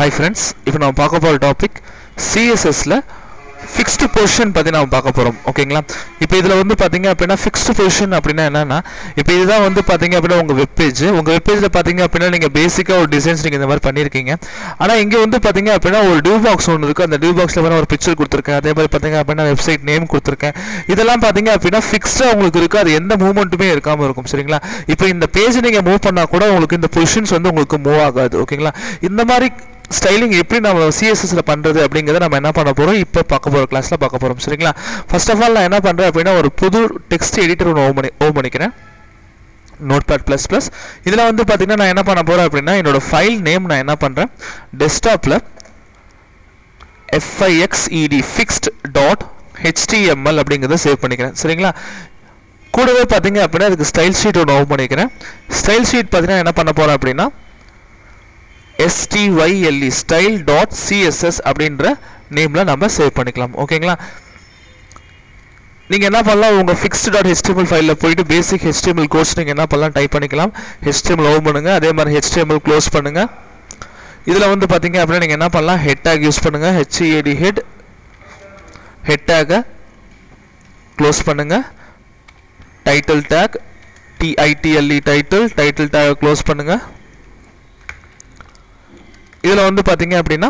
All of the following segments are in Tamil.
ஹாய் ஃப்ரெண்ட்ஸ் இப்போ நம்ம பார்க்க போகிற டாபிக் சிஎஸ்எஸ்ல ஃபிக்ஸ்டு பொசிஷன் பற்றி நம்ம பார்க்க போகிறோம் ஓகேங்களா இப்போ இதில் வந்து பார்த்தீங்க அப்படின்னா ஃபிக்ஸ்டு பொசிஷன் அப்படின்னா என்னன்னா இப்போ இதுதான் வந்து பார்த்தீங்க அப்படின்னா உங்கள் வெப்பேஜ் உங்கள் வெப்பேஜில் பார்த்தீங்க அப்படின்னா நீங்கள் பேசிக்காக ஒரு டிசைன்ஸ் நீங்கள் இந்த மாதிரி பண்ணியிருக்கீங்க ஆனால் இங்கே வந்து பார்த்தீங்க அப்படின்னா ஒரு டியூ பாக்ஸ் ஒன்று இருக்குது அந்த டியூ பாக்ஸில் வேறு ஒரு பிக்சர் கொடுத்துருக்கேன் அதே மாதிரி பார்த்தீங்க அப்படின்னா வெப்சைட் நேம் கொடுத்துருக்கேன் இதெல்லாம் பார்த்தீங்க அப்படின்னா ஃபிக்ஸ்டாக உங்களுக்கு இருக்குது அது எந்த மூவ்மெண்ட்டுமே இருக்காமல் இருக்கும் சரிங்களா இப்போ இந்த பேஜ் நீங்கள் மூவ் பண்ணால் கூட உங்களுக்கு இந்த பொசிஷன்ஸ் வந்து உங்களுக்கு மூவ் ஆகாது ஓகேங்களா இந்த மாதிரி ஸ்டைலிங் எப்படி நம்ம சிஎஸ்எஸ்ல பண்ணுறது அப்படிங்கிறத நம்ம என்ன பண்ண போகிறோம் இப்போ பார்க்க போகிற கிளாஸில் பார்க்க போகிறோம் சரிங்களா ஃபர்ஸ்ட் ஆஃப் ஆல் நான் என்ன பண்ணுறேன் அப்படின்னா ஒரு புது டெக்ஸ்ட் எடிட்டர் ஒன்று ஓன் பண்ணி ஓன் பண்ணிக்கிறேன் நோட் பேட் ப்ளஸ் ப்ளஸ் இதில் வந்து பார்த்தீங்கன்னா நான் என்ன பண்ண போகிறேன் அப்படின்னா என்னோட ஃபைல் நேம் நான் என்ன பண்ணுறேன் டெஸ்க்டாப்பில் எஃப்ஐஎக்ஸ்இடி ஃபிக்ஸ்ட் டாட் ஹெச்டிஎம்எல் அப்படிங்கிறத சேவ் பண்ணிக்கிறேன் சரிங்களா கூடவே பார்த்தீங்க அப்படின்னா அதுக்கு ஸ்டைல் ஷீட் ஒன்று ஓப்பன் பண்ணிக்கிறேன் ஸ்டைல் ஷீட் பார்த்தீங்கன்னா என்ன பண்ண போகிறேன் அப்படின்னா எஸ்டிஒய்எல்இ ஸ்டைல் டாட் சிஎஸ்எஸ் அப்படின்ற நேமில் நம்ம சேவ் பண்ணிக்கலாம் ஓகேங்களா நீங்கள் என்ன பண்ணலாம் உங்கள் ஃபிக்ஸ்டு டாட் ஹெச்டிஎம்எல் ஃபைலில் போயிட்டு பேசிக் ஹெச்டிஎம்எல் கோர்ஸ் நீங்கள் என்ன பண்ணலாம் டைப் பண்ணிக்கலாம் ஹெச்டிஎம்எல் ஓப்பன் பண்ணுங்கள் அதே மாதிரி ஹெச்டிஎம்எல் க்ளோஸ் பண்ணுங்கள் இதில் வந்து பார்த்தீங்க அப்படின்னா நீங்கள் என்ன பண்ணலாம் ஹெட் டேக் யூஸ் பண்ணுங்கள் ஹெச்இஏடி ஹெட் ஹெட் டேக்கை க்ளோஸ் பண்ணுங்கள் title tag T I T L E title title tag close பண்ணுங்கள் இதில் வந்து பார்த்தீங்க அப்படின்னா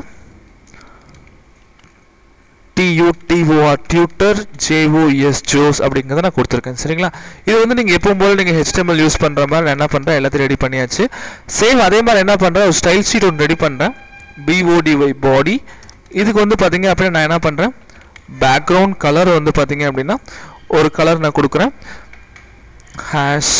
டியூடிஓஆர் டியூட்டர் ஜேஓஎஸ் ஜோஸ் அப்படிங்கிறத நான் கொடுத்துருக்கேன் சரிங்களா இது வந்து நீங்கள் எப்பவும் போல நீங்கள் ஹெச்டிஎம்எல் யூஸ் பண்ணுற மாதிரி நான் என்ன பண்ணுறேன் எல்லாத்தையும் ரெடி பண்ணியாச்சு சேம் அதே மாதிரி என்ன பண்ணுறேன் ஒரு ஸ்டைல் ஷீட் ஒன்று ரெடி பண்ணுறேன் பிஓடிஒய் பாடி இதுக்கு வந்து பார்த்தீங்க அப்படின்னா நான் என்ன பண்ணுறேன் பேக்ரவுண்ட் கலர் வந்து பார்த்தீங்க அப்படின்னா ஒரு கலர் நான் கொடுக்குறேன் ஹேஷ்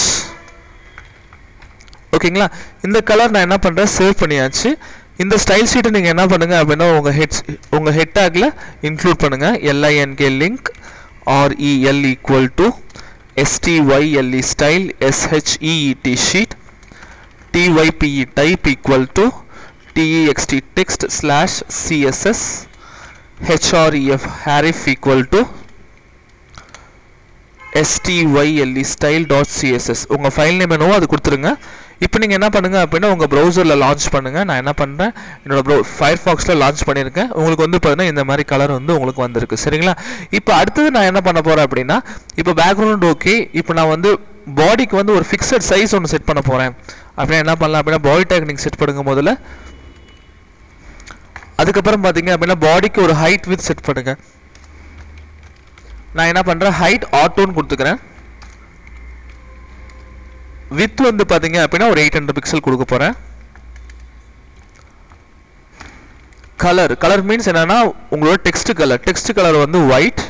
ஓகேங்களா இந்த கலர் நான் என்ன பண்ணுறேன் சேவ் பண்ணியாச்சு இந்த ஸ்டைல் ஷீட்டை நீங்கள் என்ன பண்ணுங்கள் அப்படின்னா உங்கள் ஹெட் உங்கள் ஹெட் டேக்கில் இன்க்ளூட் பண்ணுங்கள் L I N K link R E L equal to S T Y L E style S H E E T sheet T Y P E type equal to T E X T text slash CSS H R E F href equal to S T Y L E style dot CSS உங்கள் ஃபைல் நேம் என்னவோ அது கொடுத்துருங்க இப்போ நீங்கள் என்ன பண்ணுங்கள் அப்படின்னா உங்கள் ப்ரௌசரில் லான்ச் பண்ணுங்கள் நான் என்ன பண்ணுறேன் என்னோட ப்ரௌ ஃபயர் ஃபாக்ஸில் லான்ச் பண்ணியிருக்கேன் உங்களுக்கு வந்து பார்த்தீங்கன்னா இந்த மாதிரி கலர் வந்து உங்களுக்கு வந்திருக்கு சரிங்களா இப்போ அடுத்தது நான் என்ன பண்ண போகிறேன் அப்படின்னா இப்போ பேக்ரவுண்ட் ஓகே இப்போ நான் வந்து பாடிக்கு வந்து ஒரு ஃபிக்ஸட் சைஸ் ஒன்று செட் பண்ண போகிறேன் அப்படின்னா என்ன பண்ணலாம் அப்படின்னா பாடி டேக் நீங்கள் செட் பண்ணுங்க முதல்ல அதுக்கப்புறம் பார்த்தீங்க அப்படின்னா பாடிக்கு ஒரு ஹைட் வித் செட் பண்ணுங்கள் நான் என்ன பண்ணுறேன் ஹைட் ஆட்டோன்னு கொடுத்துக்கிறேன் வித் வந்து பார்த்தீங்க அப்படின்னா ஒரு எயிட் ஹண்ட்ரட் பிக்சல் கொடுக்க போகிறேன் கலர் கலர் மீன்ஸ் என்னன்னா உங்களோட டெக்ஸ்ட் கலர் டெக்ஸ்ட் கலர் வந்து ஒயிட்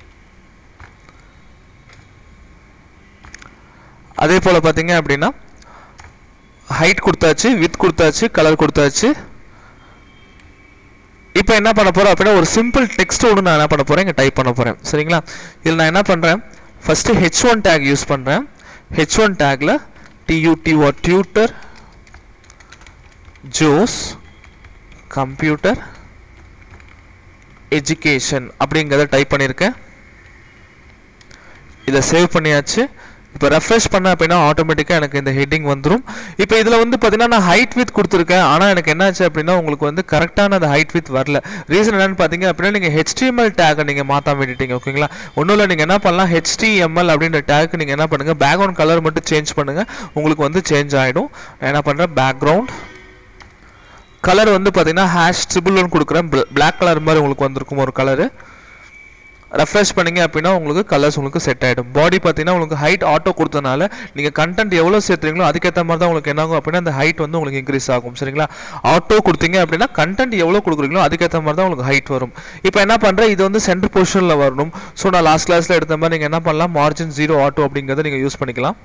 அதே போல் பார்த்தீங்க அப்படின்னா ஹைட் கொடுத்தாச்சு வித் கொடுத்தாச்சு கலர் கொடுத்தாச்சு இப்போ என்ன பண்ண போகிறோம் அப்படின்னா ஒரு சிம்பிள் டெக்ஸ்ட் ஒன்று நான் என்ன பண்ண போகிறேன் இங்கே டைப் பண்ண போகிறேன் சரிங்களா இதில் நான் என்ன பண்ணுறேன் first H one tag use பண்ணுறேன் ஹெச் ஒன் டேக்கில் T U T O tutor Joes computer education அப்படிங்கிறத டைப் பண்ணியிருக்கேன் இதை சேவ் பண்ணியாச்சு இப்போ ரெஃப்ரெஷ் பண்ண அப்படின்னா ஆட்டோமேட்டிக்காக எனக்கு இந்த ஹெட்டிங் வந்துடும் இப்போ இதில் வந்து பார்த்தீங்கன்னா நான் ஹைட் வித் கொடுத்துருக்கேன் ஆனால் எனக்கு என்னாச்சு அப்படின்னா உங்களுக்கு வந்து கரெக்டான அந்த ஹைட் வித் வரல ரீசன் என்னன்னு பார்த்தீங்க அப்படின்னா நீங்கள் ஹெச்டிஎம்எல் டேக்கை நீங்கள் மாற்றாம விட்டுட்டீங்க ஓகேங்களா ஒன்றும் இல்லை நீங்கள் என்ன பண்ணலாம் ஹெச்டிஎம்எல் அப்படின்ற டேக்கு நீங்கள் என்ன பண்ணுங்கள் பேக்ரவுண்ட் கலர் மட்டும் சேஞ்ச் பண்ணுங்கள் உங்களுக்கு வந்து சேஞ்ச் ஆகிடும் நான் என்ன பண்ணுறேன் பேக்ரவுண்ட் கலர் வந்து பார்த்தீங்கன்னா ஹேஷ் ட்ரிபிள் ஒன் கொடுக்குறேன் பிளாக் கலர் மாதிரி உங்களுக்கு வந்திருக்கும் ஒரு கலரு ரெஃப்ரெஷ் பண்ணிங்க அப்படின்னா உங்களுக்கு கலர்ஸ் உங்களுக்கு செட் ஆகிடும் பாடி பார்த்தீங்கன்னா உங்களுக்கு ஹைட் ஆட்டோ கொடுத்தனால நீங்கள் கண்டென்ட் எவ்வளோ சேர்த்துறீங்களோ அதுக்கேற்ற மாதிரி தான் உங்களுக்கு என்ன ஆகும் அப்படின்னா அந்த ஹைட் வந்து உங்களுக்கு இன்க்ரீஸ் ஆகும் சரிங்களா ஆட்டோ கொடுத்தீங்க அப்படின்னா கண்டென்ட் எவ்வளோ கொடுக்குறீங்களோ அதுக்கேற்ற மாதிரி தான் உங்களுக்கு ஹைட் வரும் இப்போ என்ன பண்ணுறேன் இது வந்து சென்டர் பொசிஷனில் வரணும் ஸோ நான் லாஸ்ட் கிளாஸில் எடுத்த மாதிரி நீங்கள் என்ன பண்ணலாம் மார்ஜின் ஜீரோ ஆட்டோ அப்படிங்கிறத நீங்கள் யூஸ் பண்ணிக்கலாம்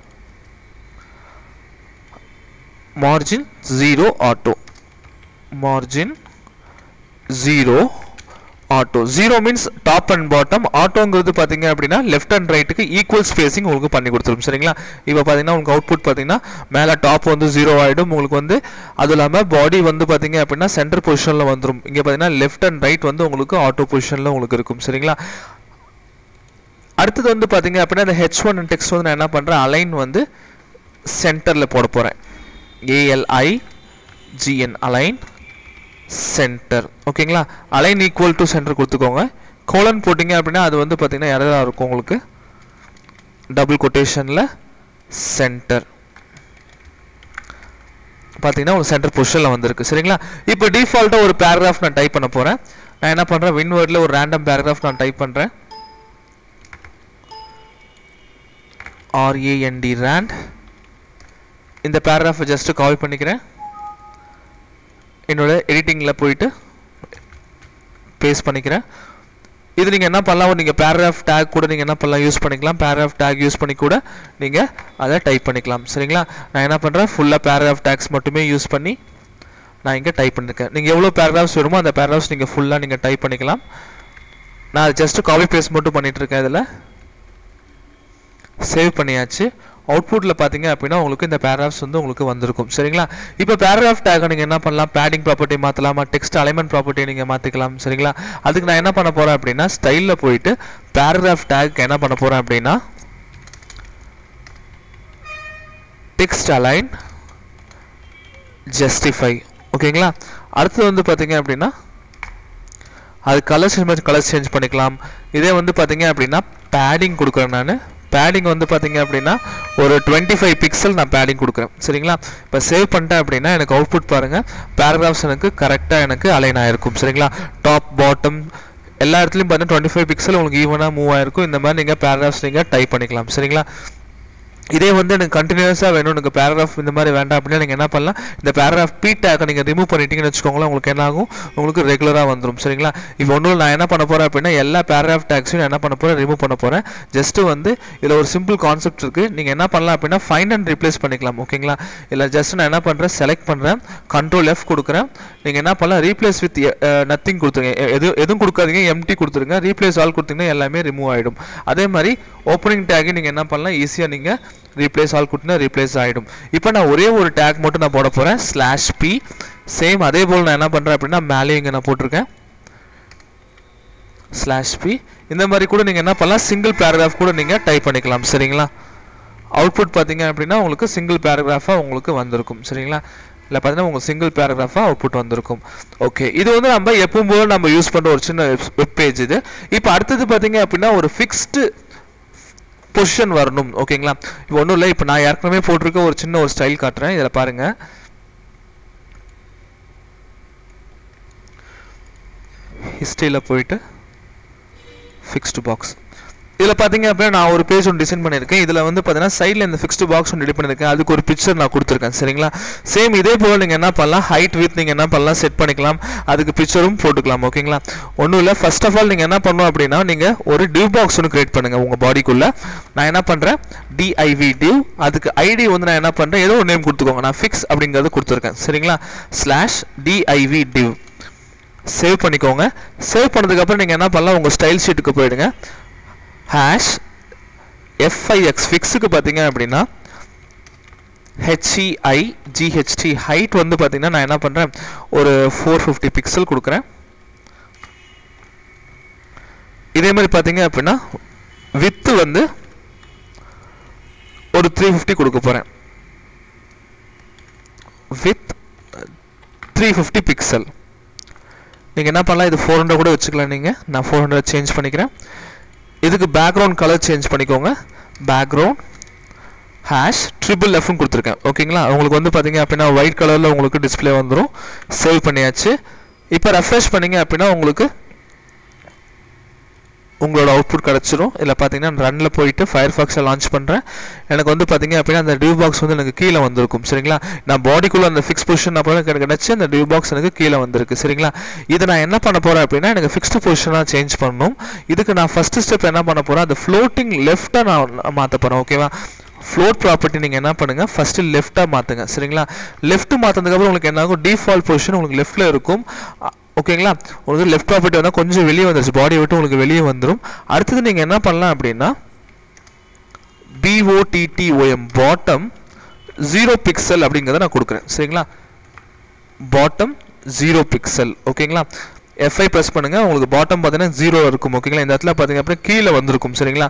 margin zero auto margin zero auto zero means top and bottom ஆட்டோங்கிறது பார்த்தீங்க அப்படின்னா லெஃப்ட் அண்ட் ரைட்டுக்கு ஈக்குவல் ஸ்பேசிங் உங்களுக்கு பண்ணி கொடுத்துரும் சரிங்களா இப்போ பார்த்தீங்கன்னா உங்களுக்கு அவுட்புட் பார்த்தீங்கன்னா மேலே டாப் வந்து ஜீரோ ஆகிடும் உங்களுக்கு வந்து அதுவும் இல்லாமல் பாடி வந்து பார்த்தீங்க அப்படின்னா சென்டர் பொசிஷனில் வந்துடும் இங்கே பார்த்தீங்கன்னா லெஃப்ட் அண்ட் ரைட் வந்து உங்களுக்கு ஆட்டோ பொசிஷனில் உங்களுக்கு இருக்கும் சரிங்களா அடுத்தது வந்து பார்த்தீங்க அப்படின்னா இந்த ஹெச் ஒன் டெக்ஸ்ட் வந்து நான் என்ன பண்ணுறேன் அலைன் வந்து சென்டரில் போட போகிறேன் ஏஎல்ஐ ஜிஎன் அலைன் சென்டர் ஓகேங்களா அலைன் ஈக்குவல் டு சென்டர் கொடுத்துக்கோங்க கோலன் போட்டிங்க அப்படின்னா அது வந்து பார்த்தீங்கன்னா எரராக இருக்கும் உங்களுக்கு டபுள் கொட்டேஷனில் சென்டர் பார்த்தீங்கன்னா ஒரு சென்டர் பொசிஷனில் வந்திருக்கு சரிங்களா இப்போ டிஃபால்ட்டாக ஒரு பேராகிராஃப் நான் டைப் பண்ண போகிறேன் நான் என்ன பண்ணுறேன் வின்வேர்டில் ஒரு ரேண்டம் பேராகிராஃப் நான் டைப் பண்ணுறேன் ஆர்ஏஎன்டி ரேண்ட் இந்த பேராகிராஃபை ஜஸ்ட்டு கால் பண்ணிக்கிறேன் என்னோட எடிட்டிங்கில் போயிட்டு பேஸ்ட் பண்ணிக்கிறேன் இது நீங்கள் என்ன பண்ணலாம் நீங்கள் பேராகிராஃப் டேக் கூட நீங்கள் என்ன பண்ணலாம் யூஸ் பண்ணிக்கலாம் பேராகிராஃப் டேக் யூஸ் பண்ணி கூட நீங்கள் அதை டைப் பண்ணிக்கலாம் சரிங்களா நான் என்ன பண்ணுறேன் ஃபுல்லாக பேராகிராஃப் டேக்ஸ் மட்டுமே யூஸ் பண்ணி நான் இங்கே டைப் பண்ணிருக்கேன் நீங்கள் எவ்வளோ பேராகிராஃப்ஸ் வேணுமோ அந்த பேராகிராஃப்ஸ் நீங்கள் ஃபுல்லாக நீங்கள் டைப் பண்ணிக்கலாம் நான் ஜஸ்ட்டு காப்பி பேஸ்ட் மட்டும் பண்ணிட்டு இருக்கேன் இதில் சேவ் பண்ணியாச்சு அவுட்புட்டில் பார்த்தீங்க அப்படின்னா உங்களுக்கு இந்த பேராகிராஃப்ஸ் வந்து உங்களுக்கு வந்திருக்கும் சரிங்களா இப்போ பேராகிராஃப் டேக்கை நீங்கள் என்ன பண்ணலாம் பேடிங் ப்ராப்பர்ட்டி மாற்றலாமா டெக்ஸ்ட் அலைமெண்ட் ப்ராப்பர்ட்டி நீங்கள் மாற்றிக்கலாம் சரிங்களா அதுக்கு நான் என்ன பண்ண போகிறேன் அப்படின்னா ஸ்டைலில் போயிட்டு பேராகிராஃப் டேக் என்ன பண்ண போகிறேன் அப்படின்னா டெக்ஸ்ட் அலைன் ஜஸ்டிஃபை ஓகேங்களா அடுத்தது வந்து பார்த்தீங்க அப்படின்னா அது கலர் சேஞ்ச் கலர் சேஞ்ச் பண்ணிக்கலாம் இதே வந்து பார்த்தீங்க அப்படின்னா பேடிங் கொடுக்குறேன் நான் பேடிங் வந்து பார்த்தீங்க அப்படின்னா ஒரு டுவெண்ட்டி ஃபைவ் பிக்சல் நான் பேடிங் கொடுக்குறேன் சரிங்களா இப்போ சேவ் பண்ணிட்டேன் அப்படின்னா எனக்கு அவுட்புட் பாருங்கள் பேராகிராஃப்ஸ் எனக்கு கரெக்டாக எனக்கு அலைன் ஆயிருக்கும் சரிங்களா டாப் பாட்டம் எல்லா இடத்துலையும் பார்த்தீங்கன்னா டுவெண்ட்டி ஃபைவ் பிக்சல் உங்களுக்கு ஈவனாக மூவ் ஆயிருக்கும் இந்த மாதிரி நீங்கள் பேராகிராஃப்ஸ் நீங்கள் டைப் பண்ணிக்கலாம் சரிங்களா இதே வந்து எனக்கு கண்டினியூஸாக வேணும் எனக்கு பேராகிராஃப் இந்த மாதிரி வேண்டாம் அப்படின்னா நீங்கள் என்ன பண்ணலாம் இந்த பேராகிராஃப் பி டேக்கை நீங்கள் ரிமூவ் பண்ணிட்டீங்கன்னு வச்சுக்கோங்களேன் உங்களுக்கு என்ன ஆகும் உங்களுக்கு ரெகுலராக வந்துடும் சரிங்களா இப்போ ஒன்றும் நான் என்ன பண்ண போகிறேன் அப்படின்னா எல்லா பேராகிராஃப் டேக்ஸையும் நான் என்ன பண்ண போகிறேன் ரிமூவ் பண்ண போகிறேன் ஜஸ்ட்டு வந்து இதில் ஒரு சிம்பிள் கான்செப்ட் இருக்குது நீங்கள் என்ன பண்ணலாம் அப்படின்னா ஃபைண்ட் அண்ட் ரிப்ளேஸ் பண்ணிக்கலாம் ஓகேங்களா இல்லை ஜஸ்ட் நான் என்ன பண்ணுறேன் செலக்ட் பண்ணுறேன் கண்ட்ரோல் எஃப் கொடுக்குறேன் நீங்கள் என்ன பண்ணலாம் ரீப்ளேஸ் வித் நத்திங் கொடுத்துருங்க எ- எது எதுவும் கொடுக்காதீங்க எம்டி கொடுத்துருங்க ரீப்ளேஸ் ஆல் கொடுத்தீங்கன்னா எல்லாமே ரிமூவ் ஆகிடும் அதே மாதிரி ஓப்பனிங் டேக்கு நீங்கள் என்ன பண்ணலாம் ஈஸியாக நீங்கள் ரீப்ளேஸ் ஆல் கொடுத்தீங்கன்னா ரீப்ளேஸ் ஆகிடும் இப்போ நான் ஒரே ஒரு டேக் மட்டும் நான் போட போகிறேன் ஸ்லாஷ் பி சேம் அதே போல் நான் என்ன பண்ணுறேன் அப்படின்னா மேலேயும் இங்கே நான் போட்டிருக்கேன் ஸ்லாஷ் பி இந்த மாதிரி கூட நீங்கள் என்ன பண்ணலாம் சிங்கிள் பேராகிராஃப் கூட நீங்கள் டைப் பண்ணிக்கலாம் சரிங்களா அவுட்புட் பார்த்தீங்க அப்படின்னா உங்களுக்கு சிங்கிள் பேராகிராஃபாக உங்களுக்கு வந்திருக்கும் சரிங்களா இல்லை பார்த்தீங்கன்னா உங்களுக்கு சிங்கிள் பேராகிராஃபாக அவுட்புட் வந்திருக்கும் ஓகே இது வந்து நம்ம எப்பவும் போல நம்ம யூஸ் பண்ணுற ஒரு சின்ன வெப் பேஜ் இது இப்போ அடுத்தது பார்த்தீங்க அப்படின்னா ஒரு ஃபிக்ஸ்டு பொசிஷன் வரணும் ஓகேங்களா இப்போ ஒன்றும் இல்லை இப்போ நான் ஏற்கனவே போட்டிருக்க ஒரு சின்ன ஒரு ஸ்டைல் காட்டுறேன் இதில் பாருங்கள் ஹிஸ்ட்ரியில் போயிட்டு ஃபிக்ஸ்டு பாக்ஸ் இதில் பார்த்தீங்க அப்படின்னா நான் ஒரு பேஜ் ஒன்று டிசைன் பண்ணியிருக்கேன் இதில் வந்து பார்த்தீங்கன்னா சைடில் இந்த ஃபிக்ஸ்டு பாக்ஸ் ஒன்று ரெடி பண்ணியிருக்கேன் அதுக்கு ஒரு பிக்சர் நான் கொடுத்துருக்கேன் சரிங்களா சேம் இதே போல் நீங்கள் என்ன பண்ணலாம் ஹைட் வித் நீங்கள் என்ன பண்ணலாம் செட் பண்ணிக்கலாம் அதுக்கு பிக்சரும் போட்டுக்கலாம் ஓகேங்களா ஒன்றும் இல்லை ஃபர்ஸ்ட் ஆஃப் ஆல் நீங்கள் என்ன பண்ணணும் அப்படின்னா நீங்கள் ஒரு டிவ் பாக்ஸ் ஒன்று கிரியேட் பண்ணுங்கள் உங்கள் பாடிக்குள்ளே நான் என்ன பண்ணுறேன் டிஐவி டிவ் அதுக்கு ஐடி வந்து நான் என்ன பண்ணுறேன் ஏதோ ஒரு நேம் கொடுத்துக்கோங்க நான் ஃபிக்ஸ் அப்படிங்கிறது கொடுத்துருக்கேன் சரிங்களா ஸ்லாஷ் டிஐவி டிவ் சேவ் பண்ணிக்கோங்க சேவ் பண்ணதுக்கப்புறம் நீங்கள் என்ன பண்ணலாம் உங்கள் ஸ்டைல் ஷீட்டுக்கு போயிடுங்க ஹேஷ் எஃப்ஐஎக்ஸ் ஃபிக்ஸுக்கு பார்த்தீங்க அப்படின்னா ஹெச்இஐ ஜிஹெச்டி ஹைட் வந்து பார்த்தீங்கன்னா நான் என்ன பண்ணுறேன் ஒரு ஃபோர் ஃபிஃப்டி பிக்சல் கொடுக்குறேன் இதே மாதிரி பார்த்தீங்க அப்படின்னா வித்து வந்து ஒரு த்ரீ ஃபிஃப்டி கொடுக்க போகிறேன் வித் த்ரீ ஃபிஃப்டி பிக்சல் நீங்கள் என்ன பண்ணலாம் இது ஃபோர் ஹண்ட்ரட் கூட வச்சுக்கலாம் நீங்கள் நான் ஃபோர் ஹண்ட்ரட் சேஞ்ச் பண்ணிக்கிறேன் இதுக்கு பேக்ரவுண்ட் கலர் சேஞ்ச் பண்ணிக்கோங்க பேக்ரவுண்ட் ஹேஷ் ட்ரிபிள் எஃப்னு கொடுத்துருக்கேன் ஓகேங்களா உங்களுக்கு வந்து பார்த்தீங்க அப்படின்னா ஒயிட் கலரில் உங்களுக்கு டிஸ்ப்ளே வந்துடும் சேவ் பண்ணியாச்சு இப்போ ரெஃப்ரெஷ் பண்ணீங்க அப்படின்னா உங்களுக்கு உங்களோட அவுட்புட் கிடச்சிரும் இதில் பார்த்தீங்கன்னா ரன்னில் போயிட்டு ஃபயர் ஃபாக்ஸை லான்ச் பண்ணுறேன் எனக்கு வந்து பார்த்தீங்க அப்படின்னா அந்த டிவ் பாக்ஸ் வந்து எனக்கு கீழே வந்திருக்கும் சரிங்களா நான் பாடிக்குள்ளே அந்த ஃபிக்ஸ் பொசிஷன் அப்புறம் எனக்கு கிடச்சி அந்த டிவ் பாக்ஸ் எனக்கு கீழே வந்திருக்கு சரிங்களா இதை நான் என்ன பண்ண போகிறேன் அப்படின்னா எனக்கு ஃபிக்ஸ்டு பொசிஷனாக சேஞ்ச் பண்ணணும் இதுக்கு நான் ஃபஸ்ட்டு ஸ்டெப் என்ன பண்ண போகிறேன் அந்த ஃப்ளோட்டிங் லெஃப்ட்டை நான் மாற்ற போகிறேன் ஓகேவா ஃப்ளோட் ப்ராப்பர்ட்டி நீங்கள் என்ன பண்ணுங்கள் ஃபஸ்ட்டு லெஃப்ட்டாக மாற்றுங்க சரிங்களா லெஃப்ட் மாற்றினதுக்கப்புறம் உங்களுக்கு என்ன ஆகும் டிஃபால்ட் பொசிஷன் உங்களுக்கு லெஃப்ட்டில் இருக்கும் அ- ஓகேங்களா உங்களுக்கு லெஃப்ட் ப்ராப்பர்ட்டி வந்தால் கொஞ்சம் வெளியே வந்துருச்சு பாடியை விட்டு உங்களுக்கு வெளியே வந்துடும் அடுத்தது நீங்கள் என்ன பண்ணலாம் அப்படின்னா பிஓடிடிஓஎம் பாட்டம் ஜீரோ பிக்சல் அப்படிங்கிறத நான் கொடுக்குறேன் சரிங்களா பாட்டம் ஜீரோ பிக்சல் ஓகேங்களா எஃப்ஐ ப்ரெஸ் பண்ணுங்க உங்களுக்கு பாட்டம் பார்த்தீங்கன்னா ஜீரோ இருக்கும் ஓகேங்களா இந்த இடத்துல பார்த்தீங்க அப்படின்னா கீழே வந்திருக்கும் சரிங்களா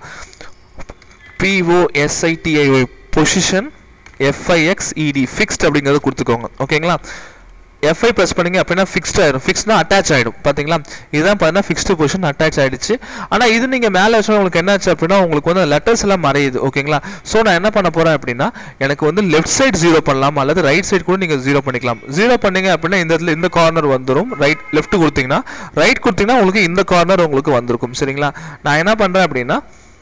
பிஓஎஸ்ஐடிஐஒய் பொசிஷன் எஃப்ஐஎக்ஸ் இடி ஃபிக்ஸ்ட் அப்படிங்கிறத கொடுத்துக்கோங்க ஓகேங்களா எஃப்ஐ ப்ரெஸ் பண்ணீங்க அப்படின்னா ஃபிக்ஸ்ட் ஆயிடும் ஃபிக்ஸ்னா அட்டாச் ஆகிடும் பார்த்தீங்களா இதுதான் பார்த்தீங்கன்னா ஃபிக்ஸ்டு பொசிஷன் அட்டாச் ஆயிடுச்சு ஆனால் இது நீங்கள் மேலே வச்சா உங்களுக்கு என்னாச்சு அப்படின்னா உங்களுக்கு வந்து லெட்டர்ஸ் எல்லாம் மறையுது ஓகேங்களா ஸோ நான் என்ன பண்ண போகிறேன் அப்படின்னா எனக்கு வந்து லெஃப்ட் சைடு ஜீரோ பண்ணலாம் அல்லது ரைட் சைடு கூட நீங்கள் ஜீரோ பண்ணிக்கலாம் ஜீரோ பண்ணீங்க அப்படின்னா இந்த இடத்துல இந்த கார்னர் வந்துடும் ரைட் லெஃப்ட் கொடுத்தீங்கன்னா ரைட் கொடுத்தீங்கன்னா உங்களுக்கு இந்த கார்னர் உங்களுக்கு வந்திருக்கும் சரிங்களா நான் என்ன பண்ணுறேன் அப்படின்னா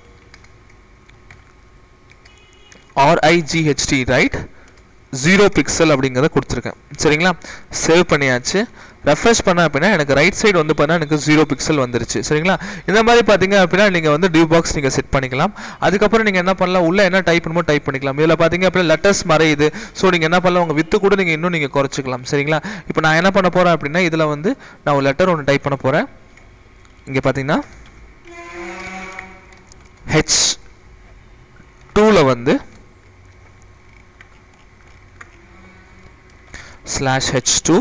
ஆர்ஐஜிஹெச்டி ரைட் ஜீரோ பிக்சல் அப்படிங்கிறத கொடுத்துருக்கேன் சரிங்களா சேவ் பண்ணியாச்சு ரெஃப்ரெஷ் பண்ண அப்படின்னா எனக்கு ரைட் சைடு வந்து பார்த்தா எனக்கு ஜீரோ பிக்சல் வந்துருச்சு சரிங்களா இந்த மாதிரி பார்த்தீங்க அப்படின்னா நீங்கள் வந்து டியூ பாக்ஸ் நீங்கள் செட் பண்ணிக்கலாம் அதுக்கப்புறம் நீங்கள் என்ன பண்ணலாம் உள்ள என்ன டைப் பண்ணுமோ டைப் பண்ணிக்கலாம் இதில் பார்த்தீங்க அப்படின்னா லெட்டர்ஸ் மறையுது ஸோ நீங்கள் என்ன பண்ணலாம் உங்கள் வித்து கூட நீங்கள் இன்னும் நீங்கள் குறைச்சிக்கலாம் சரிங்களா இப்போ நான் என்ன பண்ண போகிறேன் அப்படின்னா இதில் வந்து நான் ஒரு லெட்டர் ஒன்று டைப் பண்ண போகிறேன் இங்கே பார்த்தீங்கன்னா ஹெச் டூவில் வந்து slash h2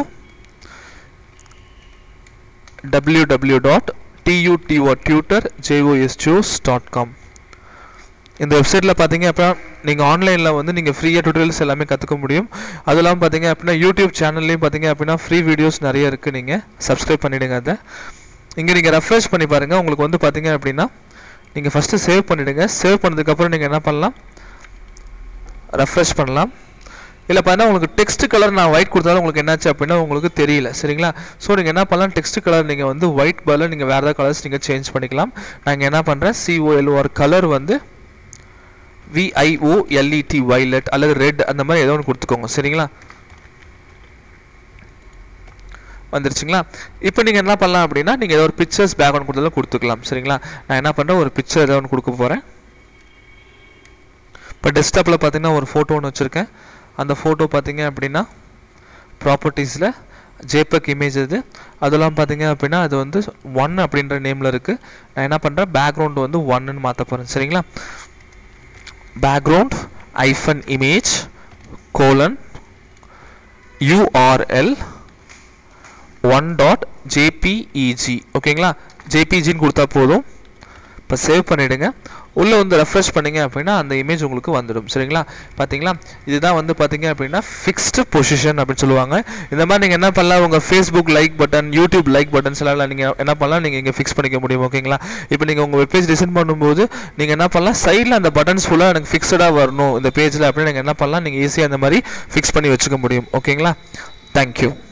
www.tuttutor.com இந்த வெப்சைட்டில் பார்த்தீங்க அப்படின்னா நீங்கள் ஆன்லைனில் வந்து நீங்கள் ஃப்ரீயாக டுட்டோரியல்ஸ் எல்லாமே கற்றுக்க முடியும் அது இல்லாமல் பார்த்தீங்க அப்படின்னா யூடியூப் சேனல்லையும் பார்த்தீங்க அப்படின்னா ஃப்ரீ வீடியோஸ் நிறைய இருக்குது நீங்கள் சப்ஸ்கிரைப் பண்ணிவிடுங்க அதை இங்கே நீங்கள் ரெஃப்ரெஷ் பண்ணி பாருங்கள் உங்களுக்கு வந்து பார்த்தீங்க அப்படின்னா நீங்கள் ஃபஸ்ட்டு சேவ் பண்ணிவிடுங்க சேவ் பண்ணதுக்கப்புறம் நீங்கள் என்ன பண்ணலாம் ரெஃப்ரெஷ் பண்ணலாம் இல்லை பார்த்தா உங்களுக்கு டெக்ஸ்ட் கலர் நான் ஒயிட் கொடுத்தாலும் உங்களுக்கு என்னாச்சு அப்படின்னா உங்களுக்கு தெரியல சரிங்களா ஸோ நீங்கள் என்ன பண்ணலாம் டெக்ஸ்ட் கலர் நீங்கள் வந்து ஒயிட் பதில் நீங்கள் வேறு ஏதாவது கலர்ஸ் நீங்கள் சேஞ்ச் பண்ணிக்கலாம் நான் இங்கே என்ன பண்ணுறேன் சிஓஎல்ஓஆர் கலர் வந்து விஐஓஎல்இடி வைலட் அல்லது ரெட் அந்த மாதிரி ஏதோ ஒன்று கொடுத்துக்கோங்க சரிங்களா வந்துருச்சுங்களா இப்போ நீங்கள் என்ன பண்ணலாம் அப்படின்னா நீங்கள் ஏதோ ஒரு பிக்சர்ஸ் பேக்ரவுண்ட் கொடுத்தாலும் கொடுத்துக்கலாம் சரிங்களா நான் என்ன பண்ணுறேன் ஒரு பிக்சர் ஏதோ ஒன்று கொடுக்க போகிறேன் இப்போ டெஸ்க்டாப்பில் பார்த்தீங்கன்னா ஒரு ஃபோட்டோ ஒன்று வச்சுருக்கேன் அந்த ஃபோட்டோ பார்த்தீங்க அப்படின்னா ப்ராப்பர்ட்டிஸில் ஜேபக் இமேஜ் இது அதெல்லாம் பார்த்தீங்க அப்படின்னா அது வந்து ஒன் அப்படின்ற நேமில் இருக்குது நான் என்ன பண்ணுறேன் பேக்ரவுண்ட் வந்து ஒன்னுன்னு மாற்ற போகிறேன் சரிங்களா background hyphen image colon URL one dot J P E G ஓகேங்களா ஜேபிஜின்னு கொடுத்தா போதும் இப்போ சேவ் பண்ணிவிடுங்க உள்ளே வந்து ரெஃப்ரெஷ் பண்ணிங்க அப்படின்னா அந்த இமேஜ் உங்களுக்கு வந்துடும் சரிங்களா பார்த்தீங்களா இதுதான் வந்து பார்த்தீங்க அப்படின்னா ஃபிக்ஸ்டு பொசிஷன் அப்படின்னு சொல்லுவாங்க இந்த மாதிரி நீங்கள் என்ன பண்ணலாம் உங்கள் Facebook like button YouTube like buttons எல்லாம் நீங்கள் என்ன பண்ணலாம் நீங்கள் இங்கே ஃபிக்ஸ் பண்ணிக்க முடியும் ஓகேங்களா இப்போ நீங்கள் உங்கள் வெப்பேஜ் டிசைன் பண்ணும்போது நீங்கள் என்ன பண்ணலாம் சைடில் அந்த பட்டன்ஸ் ஃபுல்லாக எனக்கு ஃபிக்ஸடாக வரணும் இந்த பேஜில் அப்படின்னு நீங்கள் என்ன பண்ணலாம் நீங்கள் ஈஸியாக அந்த மாதிரி ஃபிக்ஸ் பண்ணி வச்சுக்க முடியும் ஓகேங்களா தேங்க்யூ